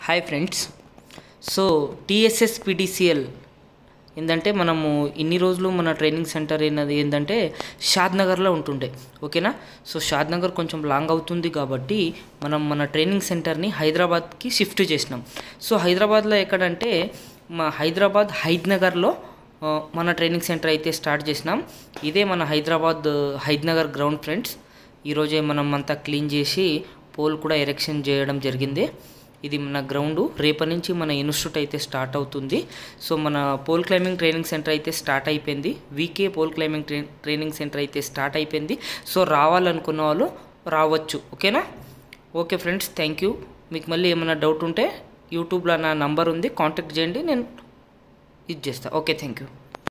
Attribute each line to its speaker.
Speaker 1: hi friends so TSSPDCL ఏంటంటే మనము ఇన్ని రోజులు మన ట్రైనింగ్ సెంటర్ ఏంటది ఏంటంటే షాద్నగర్లో ఉంటుండే ఓకేనా సో షాద్నగర్ కొంచెం లాంగ్ అవుతుంది కాబట్టి మనం మన ట్రైనింగ్ సెంటర్ని హైదరాబాద్కి షిఫ్ట్ చేసినాం సో హైదరాబాద్లో ఎక్కడంటే మా హైదరాబాద్ హైద్నగర్లో ఆ, మన ట్రైనింగ్ సెంటర్ అయితే స్టార్ట్ చేసినాం ఇదే మన హైదరాబాద్ హైద్నగర్ గ్రౌండ్ ఫ్రెండ్స్ ఈరోజే మనం అంతా క్లీన్ చేసి పోల్ కూడా ఎరెక్షన్ చేయడం జరిగింది ఇది మన గ్రౌండ్ రేపటి నుంచి మన ఇన్స్టిట్యూట్ అయితే స్టార్ట్ అవుతుంది సో మన పోల్ క్లైంబింగ్ ట్రైనింగ్ సెంటర్ అయితే స్టార్ట్ అయిపోయింది వీకే pole climbing try training centre అయితే స్టార్ట్ అయిపోయింది సో రావాలనుకున్న వాళ్ళు రావచ్చు ఓకేనా ఓకే ఫ్రెండ్స్ థ్యాంక్ యూ మీకు మళ్ళీ ఏమైనా డౌట్ ఉంటే యూట్యూబ్లో నా నంబర్ ఉంది కాంటాక్ట్ చేయండి నేను ఇది చేస్తా ఓకే థ్యాంక్ యూ